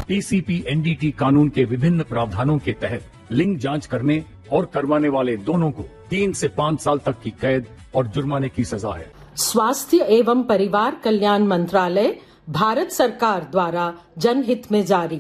TCP NDT कानून के विभिन्न प्रावधानों के तहत लिंग जांच करने और करवाने वाले दोनों को तीन से पाँच साल तक की कैद और जुर्माने की सजा है स्वास्थ्य एवं परिवार कल्याण मंत्रालय भारत सरकार द्वारा जनहित में जारी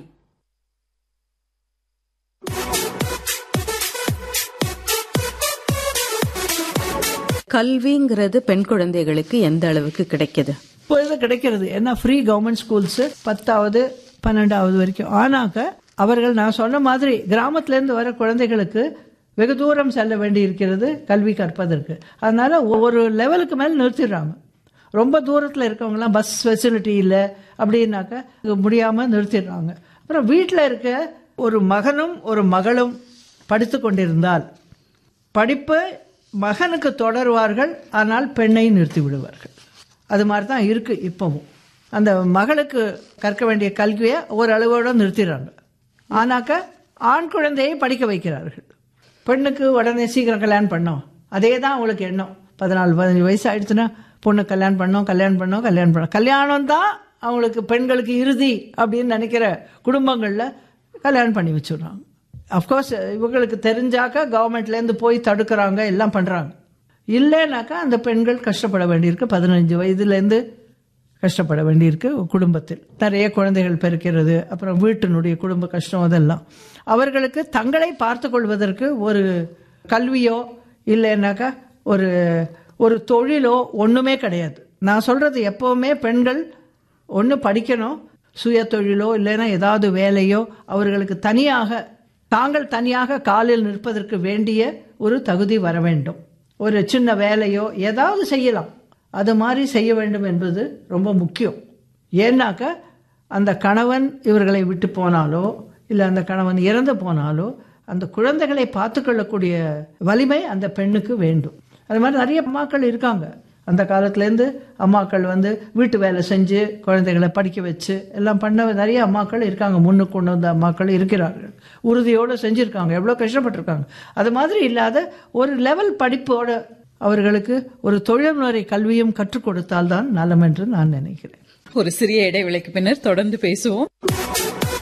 கல்விங்கிறது பெண் குழந்தைகளுக்கு எந்த அளவுக்கு கிடைக்குது இப்பொழுது கிடைக்கிறது ஏன்னா ஃப்ரீ கவர்மெண்ட் ஸ்கூல்ஸ் பத்தாவது பன்னெண்டாவது வரைக்கும் ஆனாக்க அவர்கள் நான் சொன்ன மாதிரி கிராமத்திலேருந்து வர குழந்தைகளுக்கு வெகு தூரம் செல்ல வேண்டி இருக்கிறது கல்வி கற்பதற்கு அதனால ஒரு லெவலுக்கு மேலே நிறுத்திடுறாங்க ரொம்ப தூரத்தில் இருக்கவங்கலாம் பஸ் ஃபெசிலிட்டி இல்லை அப்படின்னாக்க முடியாமல் நிறுத்திடுறாங்க அப்புறம் வீட்டில் இருக்க ஒரு மகனும் ஒரு மகளும் படித்து கொண்டிருந்தால் படிப்பு மகனுக்கு தொடருவார்கள் ஆனால் பெண்ணை நிறுத்தி விடுவார்கள் அது மாதிரி தான் இருக்கு இப்பவும் அந்த மகளுக்கு கற்க வேண்டிய கல்வியை ஒரு அளவோடு நிறுத்திடுறாங்க ஆனாக்க ஆண் குழந்தையை படிக்க வைக்கிறார்கள் பெண்ணுக்கு உடனே சீக்கிரம் கல்யாணம் பண்ணோம் அதே தான் அவங்களுக்கு எண்ணம் பதினாலு பதினஞ்சு வயசு ஆயிடுச்சுன்னா பொண்ணு கல்யாணம் பண்ணோம் கல்யாணம் பண்ணோம் கல்யாணம் பண்ணோம் கல்யாணம் தான் அவங்களுக்கு பெண்களுக்கு இறுதி அப்படின்னு நினைக்கிற குடும்பங்களில் கல்யாணம் பண்ணி வச்சுடுறாங்க அஃப்கோர்ஸ் இவங்களுக்கு தெரிஞ்சாக்க கவர்மெண்ட்லேருந்து போய் தடுக்கிறாங்க எல்லாம் பண்ணுறாங்க இல்லைனாக்கா அந்த பெண்கள் கஷ்டப்பட வேண்டியிருக்கு பதினஞ்சு வயதுலேருந்து கஷ்டப்பட வேண்டியிருக்கு குடும்பத்தில் நிறைய குழந்தைகள் பெருக்கிறது அப்புறம் வீட்டினுடைய குடும்ப கஷ்டம் அதெல்லாம் அவர்களுக்கு தங்களை பார்த்து கொள்வதற்கு ஒரு கல்வியோ இல்லைன்னாக்கா ஒரு ஒரு தொழிலோ ஒன்றுமே கிடையாது நான் சொல்கிறது எப்போவுமே பெண்கள் ஒன்று படிக்கணும் சுய தொழிலோ இல்லைன்னா ஏதாவது வேலையோ அவர்களுக்கு தனியாக தாங்கள் தனியாக காலில் நிற்பதற்கு வேண்டிய ஒரு தகுதி வர வேண்டும் ஒரு சின்ன வேலையோ ஏதாவது செய்யலாம் அது மாதிரி செய்ய வேண்டும் என்பது ரொம்ப முக்கியம் ஏன்னாக்க அந்த கணவன் இவர்களை விட்டு போனாலோ இல்லை அந்த கணவன் இறந்து போனாலோ அந்த குழந்தைகளை பார்த்துக்கொள்ளக்கூடிய வலிமை அந்த பெண்ணுக்கு வேண்டும் அது மாதிரி நிறைய அம்மாக்கள் இருக்காங்க அந்த காலத்துலேருந்து அம்மாக்கள் வந்து வீட்டு வேலை செஞ்சு குழந்தைகளை படிக்க வச்சு எல்லாம் பண்ண நிறைய அம்மாக்கள் இருக்காங்க முன்னுக்கு கொண்டு வந்த அம்மாக்கள் இருக்கிறார்கள் உறுதியோடு செஞ்சுருக்காங்க எவ்வளோ கஷ்டப்பட்டிருக்காங்க அது மாதிரி இல்லாத ஒரு லெவல் படிப்போட அவர்களுக்கு ஒரு தொழில்முறை கல்வியும் கற்றுக் கொடுத்தால்தான் நலம் என்று நான் நினைக்கிறேன் ஒரு சிறிய இடைவேளைக்கு பின்னர் தொடர்ந்து பேசுவோம்